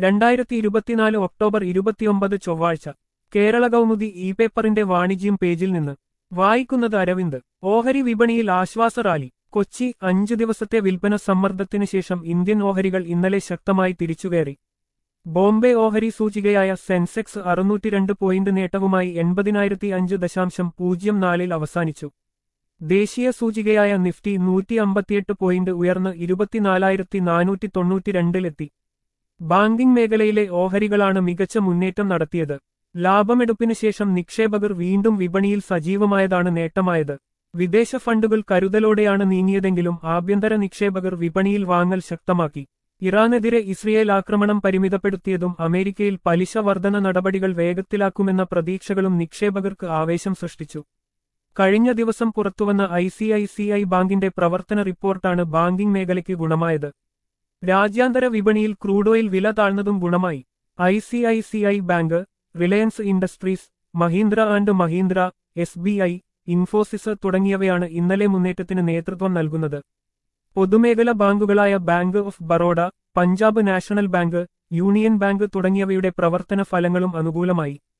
രണ്ടായിരത്തി ഇരുപത്തിനാല് ഒക്ടോബർ ഇരുപത്തിയൊമ്പത് ചൊവ്വാഴ്ച കേരള കൗമുദി ഇ പേപ്പറിന്റെ വാണിജ്യം പേജിൽ നിന്ന് വായിക്കുന്നത് അരവിന്ദ് ഓഹരി വിപണിയിൽ ആശ്വാസ റാലി കൊച്ചി അഞ്ചു ദിവസത്തെ വിൽപ്പന സമ്മർദ്ദത്തിന് ശേഷം ഇന്ത്യൻ ഓഹരികൾ ഇന്നലെ ശക്തമായി തിരിച്ചുകയറി ബോംബെ ഓഹരി സൂചികയായ സെൻസെക്സ് അറുന്നൂറ്റിരണ്ട് പോയിന്റ് നേട്ടവുമായി എൺപതിനായിരത്തി അഞ്ച് ദശാംശം പൂജ്യം നാലിൽ അവസാനിച്ചു ദേശീയ സൂചികയായ നിഫ്റ്റി നൂറ്റി അമ്പത്തിയെട്ട് പോയിന്റ് ഉയർന്ന് ഇരുപത്തിനാലായിരത്തി നാനൂറ്റി തൊണ്ണൂറ്റിരണ്ടിലെത്തി ബാങ്കിംഗ് മേഖലയിലെ ഓഹരികളാണ് മികച്ച മുന്നേറ്റം നടത്തിയത് ലാഭമെടുപ്പിന് ശേഷം നിക്ഷേപകർ വീണ്ടും വിപണിയിൽ സജീവമായതാണ് നേട്ടമായത് വിദേശ ഫണ്ടുകൾ കരുതലോടെയാണ് നീങ്ങിയതെങ്കിലും ആഭ്യന്തര നിക്ഷേപകർ വിപണിയിൽ വാങ്ങൽ ശക്തമാക്കി ഇറാനെതിരെ ഇസ്രയേൽ ആക്രമണം പരിമിതപ്പെടുത്തിയതും അമേരിക്കയിൽ പലിശ വർധന നടപടികൾ വേഗത്തിലാക്കുമെന്ന പ്രതീക്ഷകളും നിക്ഷേപകർക്ക് ആവേശം സൃഷ്ടിച്ചു കഴിഞ്ഞ ദിവസം പുറത്തുവന്ന I C I C I ബാങ്കിന്റെ പ്രവർത്തന റിപ്പോർട്ടാണ് ബാങ്കിംഗ് മേഖലയ്ക്ക് ഗുണമായത് രാജ്യാന്തര വിപണിയിൽ ക്രൂഡ് ഓയിൽ വില താഴ്ന്നതും ഗുണമായി I C I C I bank Reliance Industries Mahindra and Mahindra S B I Infosys തുടങ്ങിയവയാണ് ഇന്നലെ മുന്നേറ്റത്തിന് നേതൃത്വം നൽകുന്നത് പൊതുമേഖല ബാങ്കുകളായ Bank of Baroda Punjab National Bank Union Bank തുടങ്ങിയവയുടെ പ്രവർത്തന ഫലങ്ങളും അനുകൂലമായി